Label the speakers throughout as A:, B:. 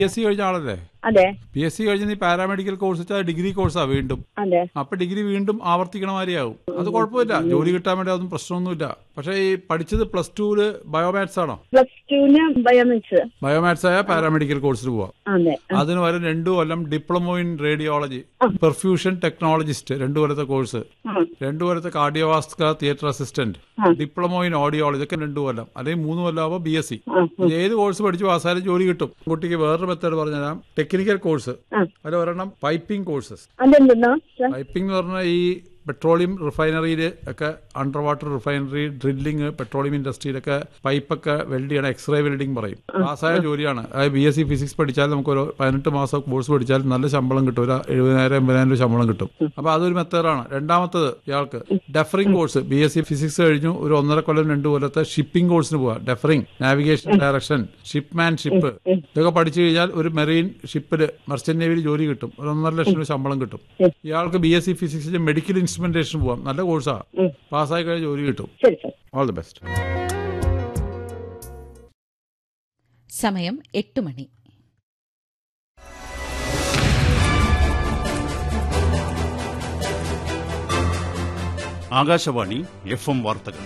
A: S C കഴിഞ്ഞ ആളല്ലേ
B: അതെ
A: പി എസ് സി കഴിഞ്ഞ് നീ പാരാമെഡിക്കൽ കോഴ്സ് വെച്ചാൽ ഡിഗ്രി കോഴ്സാ വീണ്ടും
B: അതെ
A: അപ്പൊ ഡിഗ്രി വീണ്ടും ആവർത്തിക്കണ മാതിരിയാവും അത് കുഴപ്പമില്ല ജോലി കിട്ടാൻ വേണ്ടി അതൊന്നും പ്രശ്നമൊന്നുമില്ല പക്ഷേ ഈ പഠിച്ചത് പ്ലസ് ടുവില് ബയോമാത്സ് ആണോ
B: പ്ലസ് ടുവിന് ബയോമിക്സ്
A: ബയോമാത്സ് ആയ പാരാമെഡിക്കൽ കോഴ്സിന് പോവാം
B: അതെ
A: അതിന് വരെ രണ്ടു കൊല്ലം diploma in radiology perfusion technologist രണ്ടു കൊല്ലത്തെ കോഴ്സ്
B: ആ,
A: രണ്ടു കൊല്ലത്തെ cardiovascular theatre assistant diploma in audiology ഒക്കെ രണ്ടു കൊല്ലം അല്ലെങ്കിൽ മൂന്ന് കൊല്ലം ആവുമ്പോൾ ബി എസ് സി
B: ആ,
A: ഏത് കോഴ്സ് പഠിച്ചു പാസ്സായാലും ജോലി കിട്ടും കുട്ടിക്ക് വേറൊരു മെത്തേഡ് പറഞ്ഞുതരാം ടെക്നിക്കൽ കോഴ്സ്
B: ആ.
A: അതിൽ ഒരെണ്ണം പൈപ്പിംഗ് കോഴ്സസ്
B: അതെന്തെന്നാ സർ
A: പൈപ്പിംഗ് എന്ന് പറഞ്ഞാൽ ഈ പെട്രോളിയം റിഫൈനറിയിൽ ഒക്കെ under water refinery drilling petroleum ഇൻഡസ്ട്രിയിലൊക്കെ പൈപ്പൊക്കെ വെൽഡ് ചെയ്യണം എക്സ്റേ വെൽഡിംഗ് പറയും പാസ്സായ ജോലിയാണ് അതായത് ബി എസ് സി ഫിസിക്സ് പഠിച്ചാൽ നമുക്ക് ഒരു പതിനെട്ട് മാസം കോഴ്സ് പഠിച്ചാൽ നല്ല ശമ്പളം കിട്ടും ഒരു എഴുപതിനായിരം എൺപതിനായിരം രൂപ ശമ്പളം കിട്ടും അപ്പൊ അതൊരു മെത്തേഡാണ് രണ്ടാമത്തത് ഇയാൾക്ക് ഡെഫറിംഗ് course B S C physics കഴിഞ്ഞു ഒരു ഒന്നര കൊല്ലം രണ്ട് കൊല്ലത്തെ ഷിപ്പിംഗ് കോഴ്സിന് പോവാം ഡെഫറിംഗ് നാവിഗേഷൻ ഡയറക്ഷൻ ഷിപ്പ്മാൻഷിപ്പ് ഇതൊക്കെ പഠിച്ചു കഴിഞ്ഞാൽ ഒരു മെറീൻ ഷിപ്പിൽ മർച്ചന്റ് നേവിയിൽ ജോലി കിട്ടും ഒരു ഒന്നര ലക്ഷം രൂപ ശമ്പളം കിട്ടും ഇയാൾക്ക് ബി എസ് സി ഫിസിക്സിൽ മെഡിക്കൽ ഇൻസ്ട്രുമെന്റേഷൻ പോവാം നല്ല കോഴ്സാണ് പാസ്സായി കഴിഞ്ഞാൽ ജോലി കിട്ടും
B: ശരി സർ
A: ഓൾ ദി ബെസ്റ്റ്
C: സമയം എട്ട് മണി
D: ആകാശവാണി എഫ് എം വാർത്തകൾ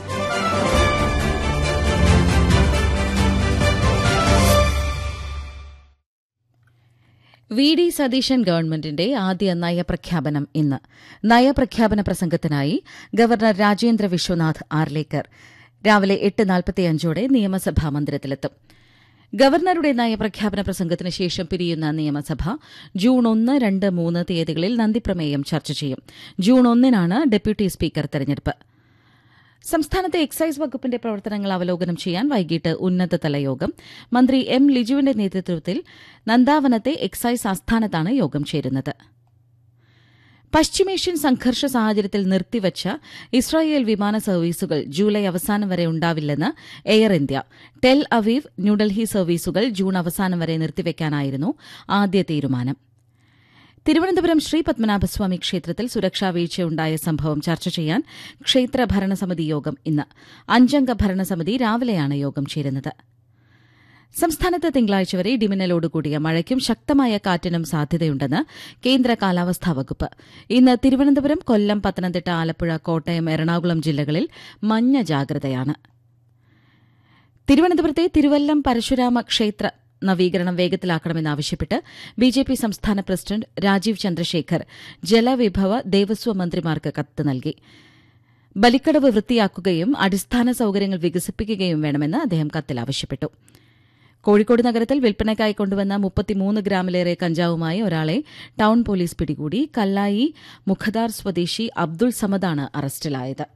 C: വി ഡി സതീശൻ ഗവൺമെന്റിന്റെ ആദ്യ നയപ്രഖ്യാപനം ഇന്ന് നയപ്രഖ്യാപന പ്രസംഗത്തിനായി ഗവർണർ രാജേന്ദ്ര വിശ്വനാഥ് ആർലേക്കർ രാവിലെ എട്ട് നാൽപ്പത്തിയഞ്ചോടെ നിയമസഭാ മന്ദിരത്തിലെത്തും ഗവർണറുടെ നയപ്രഖ്യാപന പ്രസംഗത്തിന് ശേഷം പിരിയുന്ന നിയമസഭ ജൂൺ ഒന്ന് രണ്ട് മൂന്ന് തീയതികളിൽ നന്ദിപ്രമേയം ചർച്ച ചെയ്യും ജൂൺ ഒന്നിനാണ് ഡെപ്യൂട്ടി സ്പീക്കർ തെരഞ്ഞെടുപ്പ് സംസ്ഥാനത്തെ എക്സൈസ് വകുപ്പിന്റെ പ്രവർത്തനങ്ങൾ അവലോകനം ചെയ്യാൻ വൈകിട്ട് ഉന്നതതല യോഗം മന്ത്രി എം ലിജുവിന്റെ നേതൃത്വത്തിൽ നന്ദാവനത്തെ എക്സൈസ് ആസ്ഥാനത്താണ് യോഗം ചേരുന്നത് പശ്ചിമേഷ്യൻ സംഘർഷ സാഹചര്യത്തിൽ നിർത്തിവച്ച ഇസ്രായേൽ വിമാന സർവീസുകൾ ജൂലൈ അവസാനം വരെ ഉണ്ടാവില്ലെന്ന് Air India Tel Aviv New Delhi സർവീസുകൾ ജൂൺ അവസാനം വരെ നിർത്തിവെക്കാനായിരുന്നു ആദ്യ തീരുമാനം തിരുവനന്തപുരം ശ്രീ പത്മനാഭസ്വാമി ക്ഷേത്രത്തിൽ സുരക്ഷാ വീഴ്ചയുണ്ടായ സംഭവം ചർച്ച ചെയ്യാൻ ക്ഷേത്ര ഭരണസമിതി യോഗം ഇന്ന് അഞ്ചംഗ ഭരണസമിതി രാവിലെയാണ് യോഗം ചേരുന്നത് സംസ്ഥാനത്ത് തിങ്കളാഴ്ച വരെ ഇടിമിന്നലോടുകൂടിയ മഴയ്ക്കും ശക്തമായ കാറ്റിനും സാധ്യതയുണ്ടെന്ന് കേന്ദ്ര കാലാവസ്ഥാ വകുപ്പ് ഇന്ന് തിരുവനന്തപുരം കൊല്ലം പത്തനംതിട്ട ആലപ്പുഴ കോട്ടയം എറണാകുളം ജില്ലകളിൽ മഞ്ഞ ജാഗ്രതയാണ് തിരുവനന്തപുരത്തെ തിരുവല്ലം പരശുരാമ ക്ഷേത്ര നവീകരണം വേഗത്തിലാക്കണമെന്നാവശ്യപ്പെട്ട് ബി ജെ പി സംസ്ഥാന പ്രസിഡന്റ് രാജീവ് ചന്ദ്രശേഖർ ജലവിഭവ ദേവസ്വം മന്ത്രിമാർക്ക് കത്ത് നൽകി ബലിക്കടവ് വൃത്തിയാക്കുകയും അടിസ്ഥാന സൌകര്യങ്ങൾ വികസിപ്പിക്കുകയും വേണമെന്ന് അദ്ദേഹം കത്തിൽ ആവശ്യപ്പെട്ടു കോഴിക്കോട് നഗരത്തിൽ വിൽപ്പനയ്ക്കായി കൊണ്ടുവന്ന മുപ്പത്തിമൂന്ന് ഗ്രാമിലേറെ കഞ്ചാവുമായി ഒരാളെ ടൌൺ പോലീസ് പിടികൂടി കല്ലായി മുഖദാർ സ്വദേശി അബ്ദുൾ സമദാണ് അറസ്റ്റിലായത്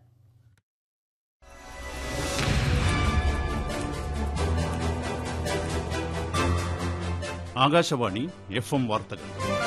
D: ആകാശവാണി എഫ് എം വാർത്തകൾ